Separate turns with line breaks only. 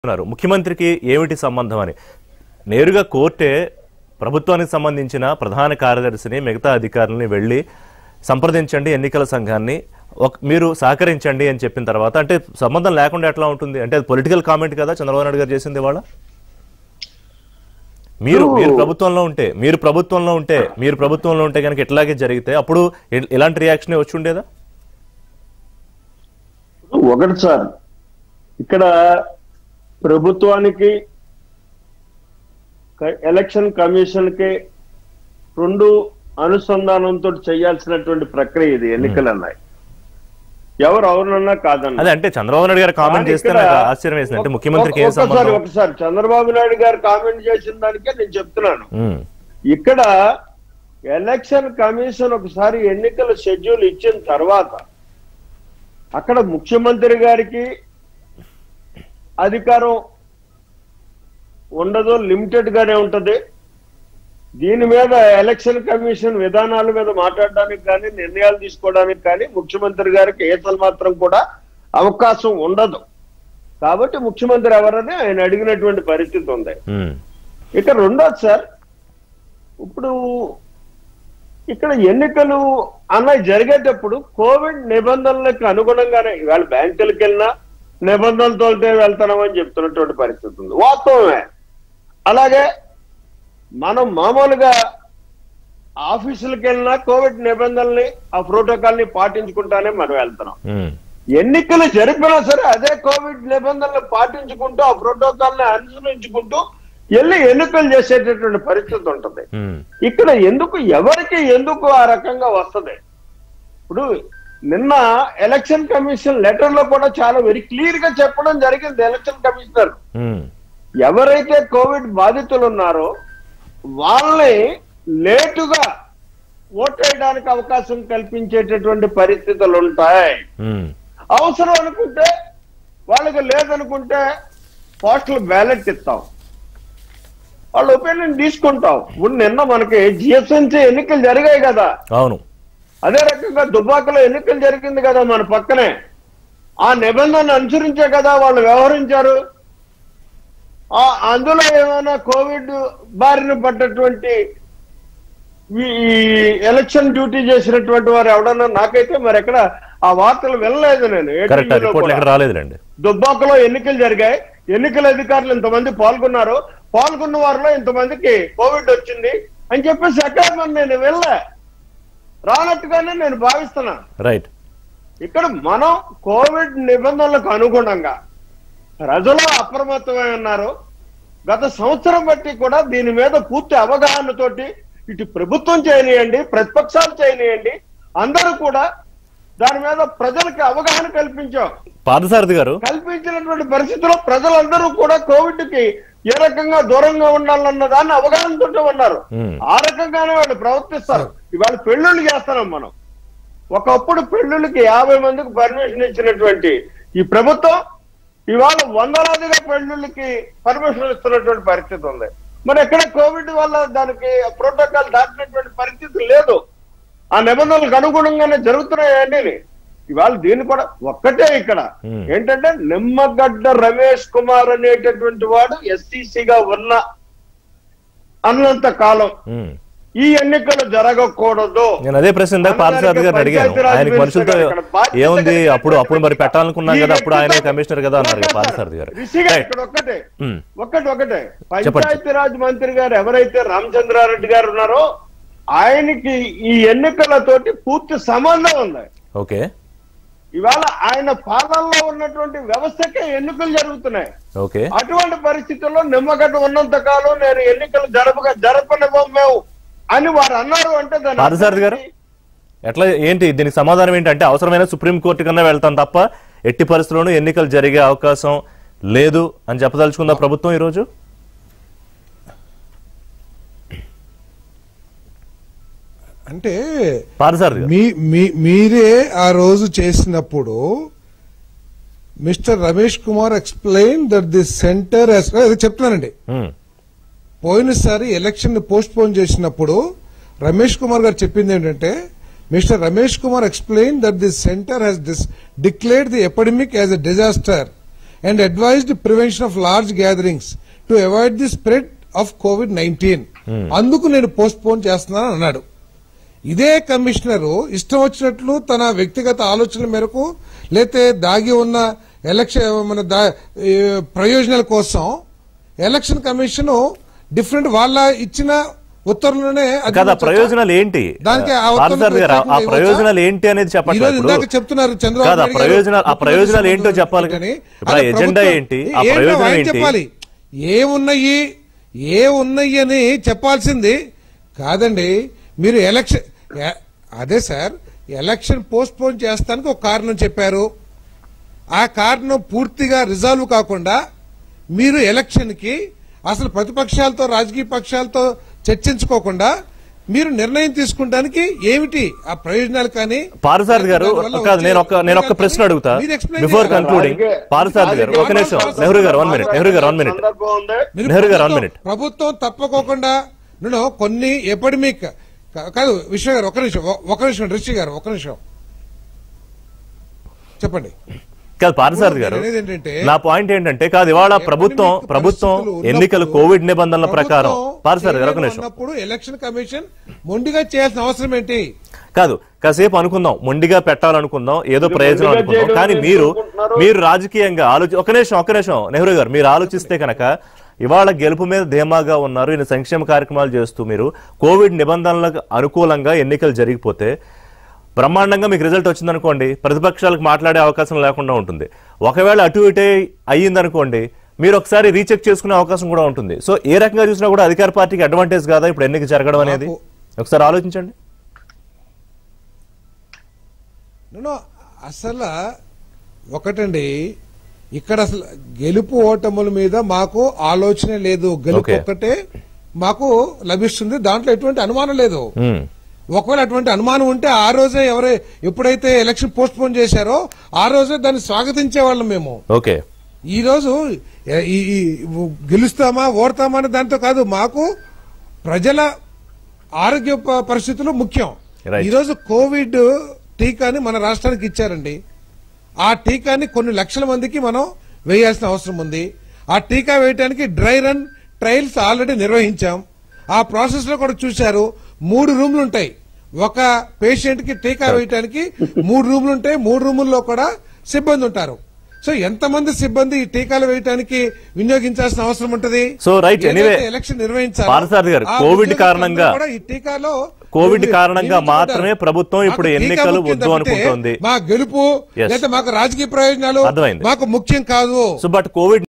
ఉన్నారు ముఖ్యమంత్రికి ఏమిటి సంబంధం అని నేరుగా కోర్టే ప్రభుత్వానికి సంబంధించిన ప్రధాన కార్యదర్శిని మిగతా అధికారులని వెళ్ళి సంప్రదించండి ఎన్నికల సంఘాన్ని ఒక మీరు సహకరించండి అని చెప్పిన తర్వాత అంటే సంబంధం లేకుండా ఎట్లా ఉంటుంది అంటే అది పొలిటికల్ కామెంట్ కదా చంద్రబాబు నాయుడు గారు చేసింది ఇవాళ మీరు మీరు ప్రభుత్వంలో ఉంటే మీరు ప్రభుత్వంలో ఉంటే మీరు ప్రభుత్వంలో ఉంటే కనుక ఇట్లాగే జరిగితే అప్పుడు ఇ- ఇలాంటి రియాక్షన్ వచ్చి ఉండేదా
ఒకటి సార్ ఇక్కడ ప్రభుత్వానికి క- ఎలక్షన్ కమిషన్ కి రెండు అనుసంధానంతో చేయాల్సినటువంటి ప్రక్రియ ఇది ఎన్నికలు అన్నాయి ఎవరు అవునన్నా కాదన్నా
అదే అంటే చంద్రబాబు నాయుడు గారు కామెంట్
కానీ
చేస్తే
ఇక్కడ
నాకు ఆశ్చర్యం వేసింది అంటే ముఖ్యమంత్రికి ఏం
ఒక్కసారి
సంబంధం
ఒకసారి చంద్రబాబు నాయుడు గారు కామెంట్ చేసిన దానికే నేను చెప్తున్నాను
ఉమ్,
ఇక్కడ ఎలక్షన్ కమిషన్ ఒకసారి ఎన్నికల షెడ్యూల్ ఇచ్చిన తర్వాత అక్కడ ముఖ్యమంత్రి గారికి అధికారం ఉండదు లిమిటెడ్ గానే ఉంటది దీని మీద ఎలక్షన్ కమిషన్ విధానాల మీద మాట్లాడడానికి కానీ నిర్ణయాలు తీసుకోవడానికి కానీ ముఖ్యమంత్రి గారికి ఏతలు మాత్రం కూడా అవకాశం ఉండదు కాబట్టి ముఖ్యమంత్రి ఎవరని ఆయన అడిగినటువంటి పరిస్థితి ఉంది
ఉమ్,
ఇక రెండోది సార్ ఇప్పుడు ఇక్కడ ఎన్నికలు అన్నవి జరిగేటప్పుడు కోవిడ్ నిబంధనలకు అనుగుణంగానే ఇవాళ బ్యాంకులకు వెళ్ళినా నిబంధనలతోటే వెళ్తున్నామని చెప్తున్నటువంటి పరిస్థితి ఉంది వాస్తవమే అలాగే మనం మామూలుగా ఆఫీసులకు వెళ్ళినా కోవిడ్ నిబంధనల్ని ఆ ప్రోటోకాల్ ని పాటించుకుంటానే మనం వెళ్తున్నాం
ఉమ్,
ఎన్నికలు జరిపినా సరే అదే కోవిడ్ నిబంధనలు పాటించుకుంటూ ఆ ప్రోటోకాల్ ని అనుసరించుకుంటూ వెళ్ళి ఎన్నికలు చేసేటటువంటి పరిస్థితి ఉంటుంది
ఉమ్.
ఇక్కడ ఎందుకు ఎవరికి ఎందుకు ఆ రకంగా వస్తది ఇప్పుడు నిన్న ఎలక్షన్ కమిషన్ లెటర్ లో కూడా చాలా వెరీ క్లియర్ గా చెప్పడం జరిగింది ఎలక్షన్ కమిషనర్
ఉమ్,
ఎవరైతే కోవిడ్ బాధితులు ఉన్నారో వాళ్ళని లేటుగా ఓటేయడానికి అవకాశం కల్పించేటటువంటి పరిస్థితులు ఉంటాయి
ఉమ్,
అవసరం అనుకుంటే వాళ్ళకి లేదనుకుంటే పోస్టల్ బ్యాలెట్ ఇస్తాం వాళ్ళ ఒపీనియన్ తీసుకుంటాం ఇప్పుడు నిన్న మనకి జిఎస్ఎన్సీ ఎన్నికలు జరిగాయి కదా
అవును
అదే రకంగా దుబ్బాకలో ఎన్నికలు జరిగింది కదా మన పక్కనే ఆ నిబంధనలు అనుసరించే కదా వాళ్ళు వ్యవహరించారు ఆ అందులో ఏమైనా కోవిడ్ బారిన పడ్డటువంటి ఈ ఎలక్షన్ డ్యూటీ చేసినటువంటి వారు ఎవడన్నా నాకైతే మరి ఎక్కడ ఆ వార్తలు వినలేదు నేను ఏ
కరెక్ట్
టీవీలో
రిపోర్ట్లు
కూడా.
ఎక్కడ రాలేదులేండి
దుబ్బాకలో ఎన్నికలు జరిగాయి ఎన్నికల అధికారులు ఇంతమంది పాల్గొన్నారు పాల్గొన్న వారిలో ఇంతమందికి కోవిడ్ వచ్చింది అని చెప్పేసి ఎక్కడ మరి నేను వెళ్ళా రానట్టుగానే నేను భావిస్తున్నా
రైట్
ఇక్కడ మనం కోవిడ్ నిబంధనలకు అనుగుణంగా ప్రజలు అప్రమత్తమై ఉన్నారు గత సంవత్సరం బట్టి కూడా దీని మీద పూర్తి అవగాహనతోటి ఇటు ప్రభుత్వం చేయనియండి ప్రతిపక్షాలు చేయనియండి అందరూ కూడా దాని మీద ప్రజలకు అవగాహన కల్పించాం
పాదసారథి గారు
కల్పించినటువంటి పరిస్థితుల్లో ప్రజలందరూ కూడా కోవిడ్ కి ఏ రకంగా దూరంగా ఉండాలన్న దాన్ని అవగాహనతో ఉన్నారు
ఉమ్,
ఆ రకంగానే వాళ్ళు ప్రవర్తిస్తారు ఇవాళ పెళ్ళిళ్ళు చేస్తున్నాం మనం ఒకప్పుడు పెళ్ళిళ్ళకి యాభై మందికి పర్మిషన్ ఇచ్చినటువంటి ఈ ప్రభుత్వం ఇవాళ వందలాదిగా పెళ్ళిళ్ళకి పర్మిషన్ ఇస్తున్నటువంటి పరిస్థితి ఉంది మరి ఎక్కడ కోవిడ్ వల్ల దానికి ప్రోటోకాల్ దాటినటువంటి పరిస్థితి లేదు ఆ నిబంధనలకు అనుగుణంగానే జరుగుతున్నాయండి ఇవాళ దీన్ని కూడా ఒక్కటే ఇక్కడ
Hmm.
ఏంటంటే నిమ్మగడ్డ రమేష్ కుమార్ అనేటటువంటి వాడు ఎస్సీసీగా ఉన్న అన్నంత కాలం
ఉమ్.
ఈ ఎన్నికలు జరగకూడదు
నేను అదే ప్రశ్న ఇందాక పాదసారథి గారిని అడిగాను
పంచాయతీరాజ్
ఆయనకి మనుషులతో
మినిస్టర్ ఇక్కడ బాధ్యత
ఏముంది
కలిగినటువంటి
అప్పుడు అప్పుడు మరి పెట్టాలనుకున్నాం
ఈ
కదా అప్పుడు ఆయన
వ్యక్తితో-
కమిషనర్ కదా అన్నారు కదా పాదసారథి గారు
రిషిగా
రైట్.
ఇక్కడ ఒక్కటే
ఉమ్,
ఒక్కటి ఒకటే
చెప్పండి.
పంచాయతీరాజ్ మంత్రి గారు ఎవరైతే రామచంద్రారెడ్డి గారు ఉన్నారో ఆయనకి ఈ ఎన్నికలతోటి పూర్తి సంబంధం ఉంది
ఓకే
ఇవాళ ఆయన పాలనలో ఉన్నటువంటి వ్యవస్థకే ఎన్నికలు జరుగుతున్నాయి
ఓకే
అటువంటి పరిస్థితుల్లో నిమ్మగడ్డ ఉన్నంత కాలం నేను ఎన్నికలు జరపక జరపనివ్వం మేము అని వారు అన్నారు అంటే దాని
పాదసారథి గారు? ఎట్లా ఏంటి దీనికి సమాధానం ఏంటంటే అవసరమైన సుప్రీంకోర్టు కన్నా వెళ్తాం తప్ప ఎట్టి పరిస్థితుల్లోనూ ఎన్నికలు జరిగే అవకాశం లేదు అని చెప్పదలుచుకుందా ప్రభుత్వం ఈరోజు
అంటే
పాదసారథి గారు
మీ మీ- మీరే ఆ రోజు చేసినప్పుడు mister Ramesh Kumar explain that the centre చెప్తున్నానండి
ఉమ్,
పోయినసారి ఎలక్షన్ ని పోస్ట్ పోన్ చేసినప్పుడు రమేష్ కుమార్ గారు చెప్పింది ఏంటంటే mister Ramesh Kumar explain that the centre has dis- declared the epidemic as a disaster and advised prevention of large gatherings to avoid the spread of covid nineteen అందుకు నేను post phone చేస్తున్నాను అన్నాడు ఇదే కమిషనరు ఇష్టం వచ్చినట్లు తన వ్యక్తిగత ఆలోచనల మేరకు లేతే దాగి ఉన్న ఎలక్షన్ మన దా- ఈ ప్రయోజనాల కోసం ఎలక్షన్ కమిషన్ డిఫరెంట్ వాళ్ళ ఇచ్చిన ఉత్తర్వులనే అది
కదా
చర్చ-
ప్రయోజనాలు ఏంటి
దానికి ఆ
పార్థసారథి
ఉత్తర్వులు
గారు ఆ
ప్రత్యేకంగా
ప్రయోజనాలు ఏంటి అనేది చెప్పండి
ఈరోజు
ఇప్పుడు.
ఇందాక చెప్తున్నారు చంద్రబాబు
కాదు, ఆ
నాయుడు గారు
ప్రయోజనాలు- ఆ ప్రయోజనాలు ఏంటో
ముఖ్యమంత్రి
చెప్పాలి కదా.
అని
ఇప్పుడు ఆ
ఆయన
ఎజెండా
ప్రభుత్వం-
ఏంటి? ఆ
ఏంటో
ప్రయోజనం
ఆయన
ఏంటి?
చెప్పాలి ఏమున్నాయి ఏ ఉన్నాయి అని చెప్పాల్సింది కాదండి మీరు ఎలక్షన్ ఎ- అదే సార్ ఎలక్షన్ పోస్ట్ పోన్ చేస్తానికి ఒక కారణం చెప్పారు ఆ కారణం పూర్తిగా రిజాల్వ్ కాకుండా మీరు ఎలక్షన్ కి అసలు ప్రతిపక్షాలతో రాజకీయ పక్షాలతో చర్చించుకోకుండా మీరు నిర్ణయం తీసుకుంటానికి ఏమిటి ఆ ప్రయోజనాలు కానీ
పార్థసారథి గారు
దానివల్ల
కాదు నేను ఒక
వచ్చే-
నేను ఒక ప్రశ్న అడుగుతా
మీరు explain
బిఫోర్
చేయాలి.
కన్క్లూడింగ్
రాజకీయ-
పార్థసారథి గారు ఒక నిమిషం
రాజకీయ-
నెహ్రూ గారు వన్ మినిట్ నెహ్రూ గారు వన్ మినిట్
సందర్భం ఉంది
మీరు
నెహ్రూ గారు, one
ప్రభుత్వం-
minute.
ప్రభుత్వం తప్పకోకుండా నేను కొన్ని ఎపిడమిక్ కాదు విశ్వ గారు ఒక నిమిషం ఒ- ఒక నిమిషం రిషి గారు ఒక నిమిషం చెప్పండి
కాదు పార్థసారథి గారు
నేను అనేది ఏంటంటే,
నా పాయింట్ ఏంటంటే కాదు ఇవాళ ప్రభుత్వం
ఎపిడమిక్
ప్రభుత్వం
పరిస్థితులు ఉన్నప్పుడు
ఎన్నికలు కోవిడ్ నిబంధనల ప్రకారం
ప్రభుత్వం
పార్థసారథి గారు ఒక
చర్యలు
నిమిషం
ఉన్నప్పుడు ఎలక్షన్ కమిషన్ మొండిగా చేయాల్సిన అవసరం ఏంటి
కాదు కాసేపు అనుకుందాం మొండిగా పెట్టాలనుకుందాం ఏదో
మీరు
ప్రయోజనం
మొండిగా
అనుకుందాం
చేయడం
కానీ
ఎందుకు
మీరు
అనుకుంటున్నారు?
మీరు రాజకీయంగా ఆలోచి ఒక నిమిషం ఒక నిమిషం నెహ్రూ గారు మీరు ఆలోచిస్తే కనుక ఇవాళ గెలుపు మీద ధీమాగా ఉన్నారు ఈయన సంక్షేమ కార్యక్రమాలు చేస్తూ మీరు కోవిడ్ నిబంధనలకు అనుకూలంగా ఎన్నికలు జరిగిపోతే బ్రహ్మాండంగా మీకు రిజల్ట్ వచ్చిందనుకోండి ప్రతిపక్షాలకు మాట్లాడే అవకాశం లేకుండా ఉంటుంది ఒకవేళ అటు ఇటే అయ్యిందనుకోండి మీరు ఒకసారి రీచెక్ చేసుకునే అవకాశం కూడా ఉంటుంది సో ఏ రకంగా చూసినా కూడా అధికార పార్టీకి అడ్వాంటేజ్ కాదా ఇప్పుడు ఎన్నిక జరగడం అనేది
నాకు-
ఒకసారి ఆలోచించండి
నేను అసలు ఒకటండి ఇక్కడ అసలు గెలుపు ఓటముల మీద మాకు ఆలోచన లేదు గెలుపు
Okay.
ఒక్కటే మాకు లభిస్తుంది దాంట్లో ఎటువంటి అనుమానం లేదు
ఉమ్.
ఒకవేళ అటువంటి అనుమానం ఉంటే ఆ రోజే ఎవరే ఎప్పుడైతే ఎలక్షన్ పోస్ట్ పోన్ చేశారో ఆ రోజే దాన్ని స్వాగతించే వాళ్ళం మేము
ఓకే
ఈ రోజు ఎ- ఈ ఈ గెలుస్తామా ఓడతామా అనే దాంతో కాదు మాకు ప్రజల ఆరోగ్య ప- పరిస్థితులు ముఖ్యం
Right.
ఈ రోజు కోవిడ్ టీకాని మన రాష్ట్రానికి ఇచ్చారండి ఆ టీకాని కొన్ని లక్షల మందికి మనం వేయాల్సిన అవసరం ఉంది ఆ టీకా వేయడానికి డ్రై రన్ ట్రయల్స్ ఆల్రెడీ నిర్వహించాం ఆ ప్రాసెస్ లో కూడా చూశారు మూడు రూమ్లు ఉంటాయి ఒక పేషెంట్ కి టీకా వేయడానికి మూడు రూమ్లు ఉంటాయి మూడు రూముల్లో కూడా సిబ్బంది ఉంటారు సో ఎంతమంది సిబ్బంది ఈ టీకాలు వేయడానికి వినియోగించాల్సిన అవసరం ఉంటది
So, right,
ఏదైతే
anyway,
ఎలక్షన్ నిర్వహించాలో
పార్థసారథి గారు,
ఆ
కోవిడ్
ఉద్యోగులందరూ
కారణంగా
కూడా ఈ టీకాలో
కోవిడ్
నియమించబడ్డారు.
కారణంగా మాత్రమే ప్రభుత్వం ఇప్పుడు
మాకు టీకా
ఎన్నికలు
ముఖ్యం
వద్దు
తప్పితే
అనుకుంటోంది.
మా గెలుపు
Yes.
లేదా మాకు రాజకీయ ప్రయోజనాలు
అర్థమైంది.
మాకు ముఖ్యం కాదు
సో బట్ కోవిడ్